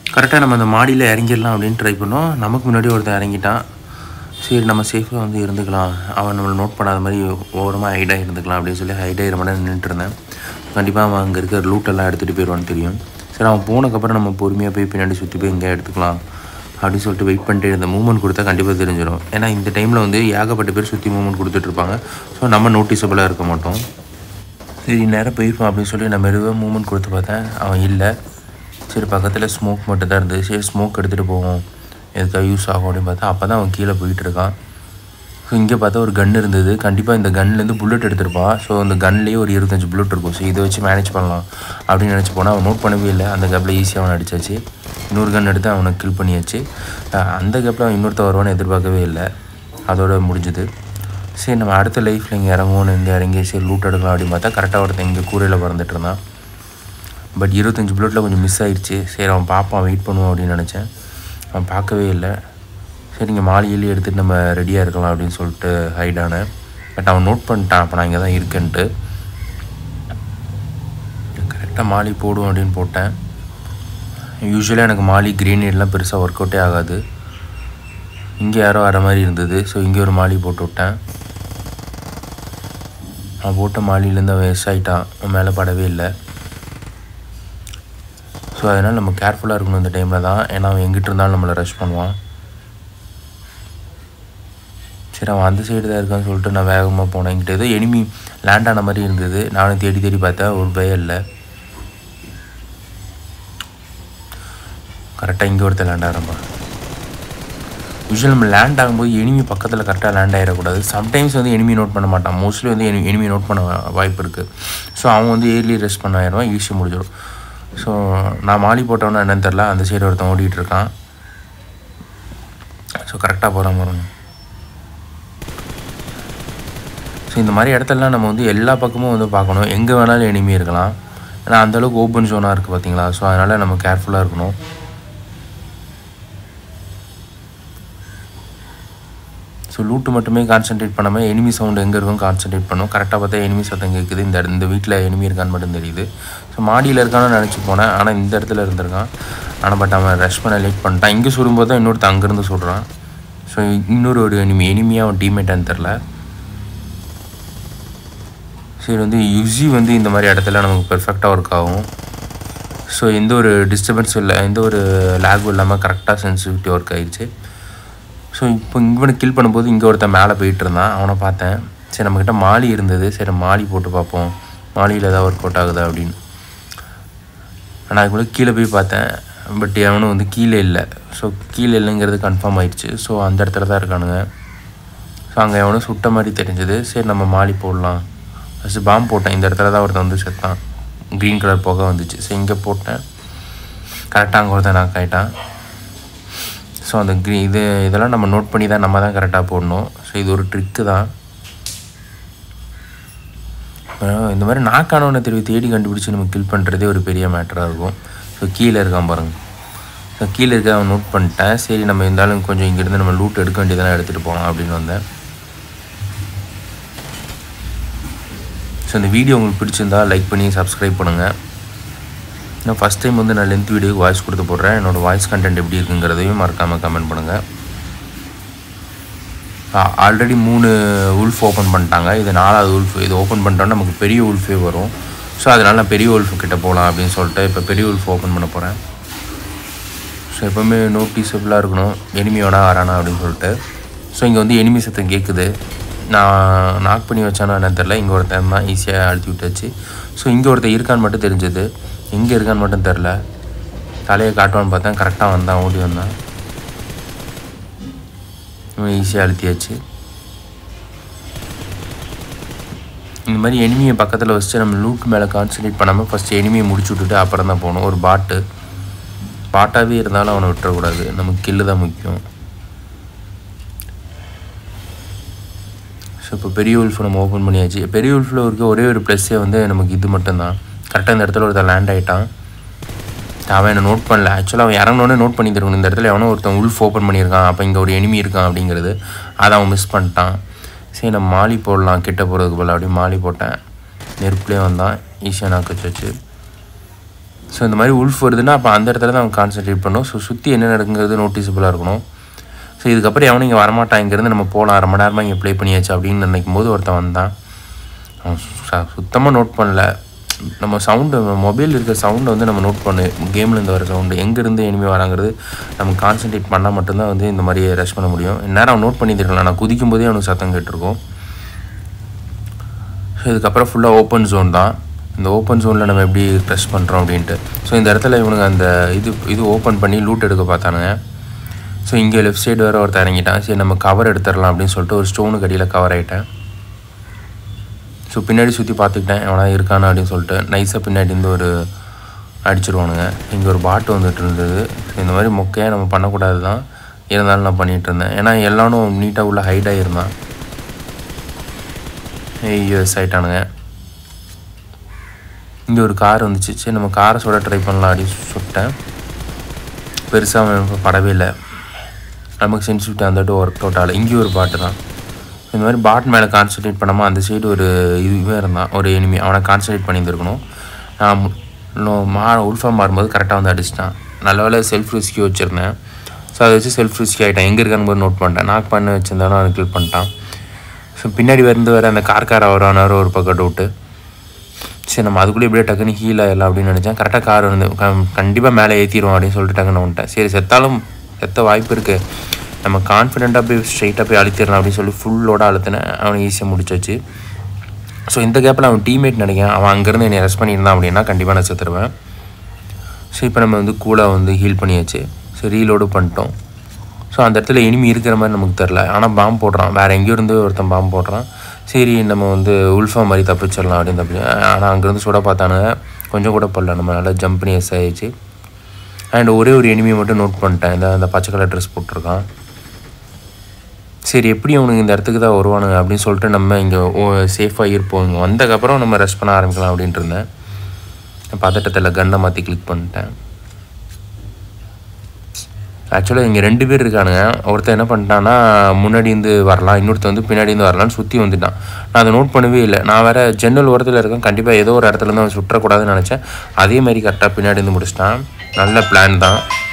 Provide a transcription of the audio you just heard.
கரெக்டாக நம்ம அந்த மாடியில் இறங்கிடலாம் அப்படின்னு ட்ரை பண்ணோம் நமக்கு முன்னாடி ஒருத்தன் இறங்கிட்டான் சரி நம்ம சேஃபாக வந்து இருந்துக்கலாம் அவன் நம்மளை நோட் பண்ணாத மாதிரி ஓரமாக ஹைடாக இருந்துக்கலாம் அப்படின்னு சொல்லி ஹைடாக ரொம்ப நேரம் நின்றுட்டு இருந்தேன் கண்டிப்பாக அவன் அங்கே இருக்கிற லூட்டெல்லாம் எடுத்துகிட்டு போயிடுவான்னு தெரியும் சரி அவன் போனதுக்கப்புறம் நம்ம பொறுமையாக போய் பின்னாடி சுற்றி போய் இங்கே எடுத்துக்கலாம் அப்படின்னு சொல்லிட்டு வெயிட் பண்ணிட்டு இருந்த மூவ்மெண்ட் கொடுத்தா கண்டிப்பாக தெரிஞ்சிடும் ஏன்னா இந்த டைமில் வந்து ஏகப்பட்ட பேர் சுற்றி மூவ்மெண்ட் கொடுத்துட்ருப்பாங்க ஸோ நம்ம நோட்டீஸபிளாக இருக்க மாட்டோம் சரி நேரம் போயிருப்பான் அப்படின்னு சொல்லி நான் மெதுவாக மூவ்மெண்ட் கொடுத்து பார்த்தேன் அவன் இல்லை சரி பக்கத்தில் ஸ்மோக் மட்டும் தான் இருந்தது சரி ஸ்மோக் எடுத்துகிட்டு போவோம் எதுக்காக யூஸ் ஆகும் அப்படின்னு பார்த்தா அப்போ தான் அவன் கீழே போயிட்டு இருக்கான் ஸோ இங்கே பார்த்தா ஒரு கன் இருந்தது கண்டிப்பாக இந்த கன்லேருந்து புல்லட் எடுத்திருப்பான் ஸோ அந்த கன்லேயே ஒரு இருபத்தஞ்சு புல்லட் இருக்கும் ஸோ இதை வச்சு மேனேஜ் பண்ணலாம் அப்படின்னு நினச்சி போனால் அவன் நோட் பண்ணவே இல்லை அந்த கேப்பில் ஈஸியாக அவனை அடிச்சாச்சு இன்னொரு கன் எடுத்து அவனை கில் பண்ணியாச்சு அஹ் அந்த கேப்பில் அவன் இன்னொருத்த வருவான்னு எதிர்பார்க்கவே இல்லை அதோட முடிஞ்சுது சரி நம்ம அடுத்த லைஃப்பில் இங்கே இறங்குவோன்னு இங்கே இறங்கி சரி லூட் எடுக்கலாம் அப்படின்னு பார்த்தா கரெக்டாக ஒருத்தன் இங்கே கூரையில் பறந்துட்டு இருந்தான் பட் இருபத்தஞ்சி புல்லட்டில் கொஞ்சம் மிஸ் ஆயிடுச்சு சரி அவன் பார்ப்பான் வெயிட் பண்ணுவான் அப்படின்னு நினச்சேன் அவன் பார்க்கவே இல்லை சரி இங்கே மாலையிலே எடுத்துகிட்டு நம்ம ரெடியாக இருக்கலாம் அப்படின்னு சொல்லிட்டு ஹைடானேன் பட் அவன் நோட் பண்ணிட்டான் அப்போ நான் இங்கே தான் இருக்கேன்ட்டு கரெக்டாக மாலி போடும் அப்படின்னு போட்டேன் யூஸ்வலாக எனக்கு மாலி கிரேனேட்லாம் பெருசாக ஒர்க் அவுட்டே ஆகாது இங்கே யாரோ வர மாதிரி இருந்தது ஸோ இங்கே ஒரு மாலி போட்டு விட்டேன் அவன் போட்ட மாலிலேருந்து அவன் எஸ் ஆகிட்டான் அவன் மேலே படவே இல்லை ஸோ அதனால் நம்ம கேர்ஃபுல்லாக இருக்கணும் இந்த டைமில் தான் ஏன்னா அவன் எங்கிட்ட இருந்தாலும் நம்மளை ரஷ் பண்ணுவான் சரி அவன் அந்த சைடு தான் இருக்கான்னு சொல்லிட்டு நான் வேகமாக போனேன் என்கிட்ட ஏதோ எனிமி லேண்ட் ஆன மாதிரி இருந்தது நானும் தேடி தேடி பார்த்தேன் ஒரு பயம் இல்லை கரெக்டாக இங்கே ஒருத்தர் லேண்ட் ஆகிறப்பா யூஸ்வல் நம்ம லேண்ட் ஆகும்போது எனிமி பக்கத்தில் கரெக்டாக லேண்ட் ஆகிடக்கூடாது சம்டைம்ஸ் வந்து எனிமி நோட் பண்ண மாட்டான் மோஸ்ட்லி வந்து எனிமி எனிமி நோட் பண்ண வாய்ப்பு இருக்குது ஸோ அவன் வந்து ஏர்லி ரெஸ்ட் பண்ண ஆயிடுவான் ஈஸியாக முடிஞ்சிடும் ஸோ நான் மாலி போட்டவனா என்னன்னு தெரில அந்த சைடு ஒருத்தன் ஓடிட்டு இருக்கான் ஸோ கரெக்டாக போகிற மாதிரி ஸோ இந்த மாதிரி இடத்துலலாம் நம்ம வந்து எல்லா பக்கமும் வந்து பார்க்கணும் எங்கே வேணாலும் எனிமி இருக்கலாம் ஏன்னா அந்தளவுக்கு ஓப்பன் ஜோனாக இருக்குது பார்த்தீங்களா ஸோ அதனால் நம்ம கேர்ஃபுல்லாக இருக்கணும் ஸோ லூட்டு மட்டுமே கான்சென்ட்ரேட் பண்ணாமல் எனிமி சவுண்ட் எங்கே இருக்கும் கான்சென்ட்ரேட் பண்ணும் கரெக்டாக பார்த்தா எனிமி சத்தம் கேட்குது இந்த இந்த வீட்டில் எனிமி இருக்கான்னு மட்டும் தெரியுது ஸோ மாடியில் இருக்கான்னு நினச்சி போனேன் ஆனால் இந்த இடத்துல இருந்திருக்கான் ஆனால் பட் அவன் ரஷ் பண்ண லேட் பண்ணிட்டான் இங்கே சுடும்போது தான் இன்னொருத்த அங்கேருந்து சொல்கிறான் ஸோ இன்னொரு ஒரு எனிமி எனிமியாக அவன் டீம்மேட்டான்னு தெரில சரி வந்து யுசி வந்து இந்த மாதிரி இடத்துல நமக்கு பெர்ஃபெக்டாக ஒர்க் ஆகும் ஸோ எந்த ஒரு டிஸ்டர்பன்ஸும் இல்லை எந்த ஒரு லேகும் இல்லாமல் கரெக்டாக சென்சிட்டிவிட்டி ஒர்க் ஆயிடுச்சு ஸோ இப்போ இவனை கில் பண்ணும்போது இங்கே ஒருத்தன் மேலே போயிட்டு இருந்தான் அவனை பார்த்தேன் சரி நம்மக்கிட்ட மாலி இருந்தது சரி மாலி போட்டு பார்ப்போம் மாலியில் ஏதாவது ஒர்க் அவுட் ஆகுதா அப்படின்னு ஆனால் அதுக்குள்ளே கீழே போய் பார்த்தேன் பட் அவனும் வந்து கீழே இல்லை ஸோ கீழே இல்லைங்கிறது கன்ஃபார்ம் ஆயிடுச்சு ஸோ அந்த இடத்துல தான் இருக்கானுங்க ஸோ அங்கே எவனும் சுட்ட மாதிரி தெரிஞ்சது சரி நம்ம மாலி போடலாம் ஃபஸ்ட்டு பாம்பு போட்டேன் இந்த இடத்துல தான் ஒருத்தன் வந்து செத்தான் க்ரீன் கலர் புகை வந்துச்சு ஸோ இங்கே போட்டேன் கரெக்டாக அங்கே ஒருத்தன் நான் ஆகிட்டான் ஸோ அந்த க்ரீ இது இதெல்லாம் நம்ம நோட் பண்ணி தான் நம்ம தான் கரெக்டாக போடணும் ஸோ இது ஒரு ட்ரிக்கு தான் அஹ் இந்த மாதிரி நாக்கானவனை திரும்பி தேடி கண்டுபிடிச்சி நம்ம கில் பண்ணுறதே ஒரு பெரிய மேட்டராக இருக்கும் ஸோ கீழே இருக்கான் பாருங்க ஸோ கீழே இருக்க அவன் நோட் பண்ணிட்டேன் சரி நம்ம இருந்தாலும் கொஞ்சம் இங்கேருந்து நம்ம லூட் எடுக்க வேண்டியதெல்லாம் எடுத்துகிட்டு போகலாம் அப்படின்னு வந்தேன் ஸோ இந்த வீடியோ உங்களுக்கு பிடிச்சிருந்தா லைக் பண்ணி சப்ஸ்கிரைப் பண்ணுங்கள் நான் ஃபஸ்ட் டைம் வந்து நான் லென்த் வீடியோக்கு வாய்ஸ் கொடுத்து போடுறேன் என்னோடய வாய்ஸ் கண்டென்ட் எப்படி இருக்குங்கிறதையும் மறக்காமல் கமெண்ட் பண்ணுங்கள் ஆல்ரெடி மூணு உல்ஃப் ஓப்பன் பண்ணிட்டாங்க இது நாலாவது உல்ஃப் இது ஓப்பன் பண்ணிட்டோன்னா நமக்கு பெரிய உல்ஃபே வரும் ஸோ அதனால் நான் பெரிய உல்ஃப் கிட்ட போகலாம் அப்படின்னு சொல்லிட்டு இப்போ பெரிய உல்ஃப் ஓப்பன் பண்ண போகிறேன் ஸோ எப்போவுமே நோட்டீஸபிளாக இருக்கணும் எனிமி வேணா வரானா அப்படின்னு சொல்லிட்டு ஸோ இங்கே வந்து எனிமி சத்தம் கேட்குது நான் நாக் பண்ணி வச்சானோ என்னன்னு தெரில இங்கே ஒருத்தன் தான் ஈஸியாக அழுத்தி விட்டாச்சு ஸோ இங்கே ஒருத்தன் இருக்கான்னு மட்டும் தெரிஞ்சது எங்கே இருக்கான்னு மட்டும் தெரில தலையை காட்டுவான்னு பார்த்தேன் கரெக்டாக வந்தான் ஓடி வந்தான் இவன் ஈஸியாக அழுத்தியாச்சு இந்த மாதிரி எனிமியை பக்கத்தில் வச்சுட்டு நம்ம லூட் மேலே கான்சன்ட்ரேட் பண்ணாமல் ஃபஸ்ட்டு எனிமியை முடிச்சு விட்டுட்டு அப்புறம் தான் போகணும் ஒரு பாட்டு பாட்டாகவே இருந்தாலும் அவனை விட்டுறக்கூடாது நமக்கு கில்லு தான் முக்கியம் ஸோ இப்போ பெரிய உல்ஃப் நம்ம ஓப்பன் பண்ணியாச்சு பெரிய உல்ஃபில் இருக்க ஒரே ஒரு ப்ளஸ்ஸே வந்து நமக்கு இது மட்டும்தான் கரெக்டாக இந்த இடத்துல ஒருத்தர் லேண்ட் ஆகிட்டான் அவன் என்ன நோட் பண்ணல ஆக்சுவலாக அவன் இறங்கினோடனே நோட் பண்ணி தருக்கணும் இந்த இடத்துல எவனோ ஒருத்தன் உல்ஃப் ஓப்பன் பண்ணியிருக்கான் அப்போ இங்கே ஒரு எனிமி இருக்கான் அப்படிங்கிறது அதை அவன் மிஸ் பண்ணிட்டான் சரி நம்ம மாலி போடலாம் கிட்ட போகிறதுக்கு போல அப்படியே மாலி போட்டேன் நெருப்புலேயே வந்தான் ஈஸியாக நாக்கு வச்சு ஸோ இந்த மாதிரி உல்ஃப் வருதுன்னா அப்போ அந்த இடத்துல தான் அவங்க கான்சென்ட்ரேட் பண்ணணும் ஸோ சுற்றி என்ன நடக்குங்கிறது நோட்டீஸபுளாக இருக்கணும் ஸோ இதுக்கப்புறம் எவனும் இங்கே வரமாட்டான் இங்கேருந்து நம்ம போகலாம் அரை மணி நேரமாக இங்கே ப்ளே பண்ணியாச்சு அப்படின்னு நினைக்கும் போது ஒருத்தன் வந்தான் அவன் சுத்தமாக நோட் பண்ணல நம்ம சவுண்டு மொபைல் இருக்கிற சவுண்டை வந்து நம்ம நோட் பண்ணு கேமில் இருந்து வர சவுண்டு எங்கேருந்து எனிமே வராங்கிறது நம்ம கான்சென்ட்ரேட் பண்ணால் மட்டும்தான் வந்து இந்த மாதிரி ரஷ் பண்ண முடியும் நேரம் அவன் நோட் பண்ணியிருக்கலாம் நான் குதிக்கும் போதே அவனுக்கு சத்தம் கேட்டிருக்கும் ஸோ இதுக்கப்புறம் ஃபுல்லாக ஓப்பன் ஜோன் தான் இந்த ஓப்பன் ஜோனில் நம்ம எப்படி ட்ரெஸ் பண்ணுறோம் அப்படின்ட்டு ஸோ இந்த இடத்துல இவனுங்க அந்த இது இது ஓப்பன் பண்ணி லூட் எடுக்க பார்த்தானுங்க ஸோ இங்கே லெஃப்ட் சைடு வேறு ஒருத்தர் இறங்கிட்டான் சரி நம்ம கவர் எடுத்துடலாம் அப்படின்னு சொல்லிட்டு ஒரு ஸ்டோனுக்கு அடியில் கவர் ஆகிட்டேன் ஸோ பின்னாடி சுற்றி பார்த்துக்கிட்டேன் எவனா இருக்கானா அப்படின்னு சொல்லிட்டு நைஸாக பின்னாடி இருந்து ஒரு அடிச்சிருவானுங்க இங்கே ஒரு பாட்டு வந்துட்டு இருந்தது இந்த மாதிரி மொக்கையாக நம்ம பண்ணக்கூடாது தான் இருந்தாலும் நான் பண்ணிகிட்டு இருந்தேன் ஏன்னா எல்லாரும் நீட்டாக உள்ள ஹைட் ஆகிருந்தான் யூஎஸ் ஆகிட்டானுங்க இங்கே ஒரு கார் வந்துச்சு சரி நம்ம காரை சுட ட்ரை பண்ணலாம் அப்படின்னு சொல்லிட்டேன் பெருசாக அவன் படவே இல்லை நமக்கு சென்சிட்டிவிட்டி அந்த ஒர்க் அவுட் ஆகலை இங்கேயும் ஒரு பாட்டு தான் இந்த மாதிரி பாட் மேலே கான்சன்ட்ரேட் பண்ணாமல் அந்த சைடு ஒரு இதுவே இருந்தான் ஒரு எனிமி அவனை கான்சன்ட்ரேட் பண்ணியிருந்துருக்கணும் நான் மு- இன்னும் மா உல்ஃபா மாறும்போது கரெக்டாக வந்து அடிச்சிட்டான் நல்ல வேலை செல்ஃப் ரிஸ்கி வச்சுருந்தேன் ஸோ அதை வச்சு செல்ஃப் ரிஸ்கி ஆகிட்டான் எங்கே இருக்கான்னு போது நோட் பண்ணிட்டேன் நாக் பண்ண வச்சிருந்தாலும் அவனை கில் பண்ணிட்டான் ஸோ பின்னாடி வந்து வர அந்த கார் கார் அவரானவர் ஒரு பக்கம் டவுட்டு சரி நம்ம அதுக்குள்ளே இப்படியே டக்குன்னு ஹீல் ஆகிடலாம் அப்படின்னு நினச்சேன் கரெக்டாக கார் வந்து கண்டிப்பாக மேலே ஏற்றிடுவோம் அப்படின்னு சொல்லிட்டு டக்குன்னு வந்துட்டேன் சரி செத்தாலும் செத்த வாய்ப்பு இருக்குது நம்ம கான்ஃபிடெண்ட்டாக போய் ஸ்ட்ரைட்டாக போய் அழுத்திடலாம் அப்படின்னு சொல்லி ஃபுல்லோட அழுத்தினேன் அவனை ஈஸியாக முடிச்சாச்சு ஸோ இந்த கேப்பில் அவன் டீம்மேட் நினைக்கிறேன் அவன் அங்கேருந்து என்னை ரெஸ்ட் பண்ணியிருந்தான் அப்படின்னா கண்டிப்பாக நான் செத்துருவேன் ஸோ இப்போ நம்ம வந்து கூலாக வந்து ஹீல் பண்ணியாச்சு ஸோ ரீலோடு பண்ணிட்டோம் ஸோ அந்த இடத்துல இனிமே இருக்கிற மாதிரி நமக்கு தெரில ஆனால் பாம்பு போடுறான் வேறு எங்கேயோ இருந்து ஒருத்தன் பாம்பு போடுறான் சரி நம்ம வந்து உல்ஃபா மாதிரி தப்பிச்சிடலாம் அப்படின்னு தப்பி ஆனால் அங்கேருந்து சுட பார்த்தானுங்க கொஞ்சம் கூட படல நம்ம நல்லா ஜம்ப் பண்ணி எஸ் ஆயிடுச்சு அண்ட் ஒரே ஒரு எனிமியை மட்டும் நோட் பண்ணிட்டேன் இந்த அந்த பச்சை கலர் ட்ரெஸ் போட்டிருக்கான் சரி எப்படி அவனுங்க இந்த இடத்துக்கு தான் வருவானுங்க அப்படின்னு சொல்லிட்டு நம்ம இங்கே சேஃபாக இருப்போம் இங்கே வந்ததுக்கப்புறம் நம்ம ரெஸ்ட் பண்ண ஆரம்பிக்கலாம் அப்படின்ட்டு இருந்தேன் பதட்டத்தில் கன்னை மாற்றி கிளிக் பண்ணிட்டேன் ஆக்சுவலாக இங்கே ரெண்டு பேர் இருக்கானுங்க ஒருத்தன் என்ன பண்ணிட்டான்னா முன்னாடி இருந்து வரலாம் இன்னொருத்தன் வந்து பின்னாடி இருந்து வரலாம்னு சுற்றி வந்துட்டான் நான் அதை நோட் பண்ணவே இல்லை நான் வேறு ஜன்னல் ஓரத்தில் இருக்கேன் கண்டிப்பாக ஏதோ ஒரு இடத்துல இருந்து அவன் சுற்றக்கூடாதுன்னு நினச்சேன் அதே மாதிரி கரெக்டாக பின்னாடி இருந்து முடிச்சிட்டான் நல்ல பிளான் தான்